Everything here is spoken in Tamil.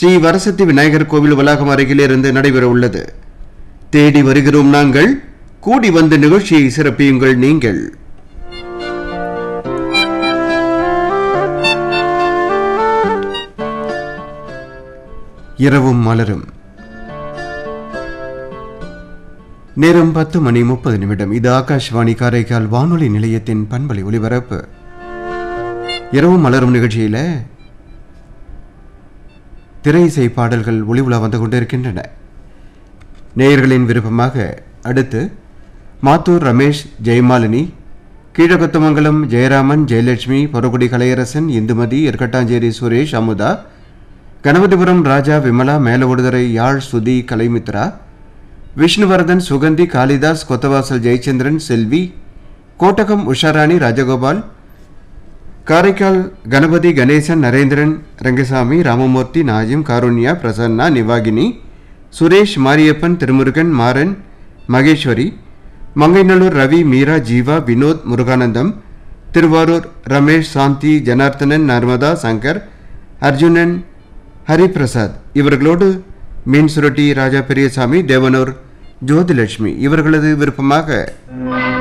ஸ்ரீ வரசத்தி விநாயகர் கோவில் வளாகம் அருகிலிருந்து நடைபெற உள்ளது தேடி வருகிறோம் நாங்கள் கூடி வந்த நிகழ்ச்சியை சிறப்பியுங்கள் நீங்கள் இரவும் மலரும் நேரம் பத்து மணி முப்பது நிமிடம் இது ஆகாஷ்வாணி காரைக்கால் வானொலி நிலையத்தின் பண்பலை ஒலிபரப்பு இரவும் மலரும் நிகழ்ச்சியில திரை இசை பாடல்கள் ஒளி உலா வந்து கொண்டிருக்கின்றன நேயர்களின் விருப்பமாக அடுத்து மாத்தூர் ரமேஷ் ஜெயமாலினி கீழகத்தமங்கலம் ஜெயராமன் ஜெயலட்சுமி பொறகுடி கலையரசன் இந்துமதி எர்கட்டாஞ்சேரி சுரேஷ் அமுதா கணபதிபுரம் ராஜா விமலா மேலவடுதுறை யாழ் சுதி கலைமித்ரா விஷ்ணுவர்தன் சுகந்தி காளிதாஸ் கொத்தவாசல் ஜெயச்சந்திரன் செல்வி கோட்டகம் உஷாராணி ராஜகோபால் காரைக்கால் கணபதி கணேசன் நரேந்திரன் ரங்கசாமி ராமமூர்த்தி நாஜிம் காருண்யா பிரசன்னா நிவாகினி சுரேஷ் மாரியப்பன் திருமுருகன் மாறன் மகேஸ்வரி மங்கைநல்லூர் ரவி மீரா ஜீவா வினோத் முருகானந்தம் திருவாரூர் ரமேஷ் சாந்தி ஜனார்த்தனன் நர்மதா சங்கர் அர்ஜுனன் ஹரிபிரசாத் இவர்களோடு மீன் சுரட்டி ராஜா பெரியசாமி தேவனூர் ஜோதிலட்சுமி இவர்களது விருப்பமாக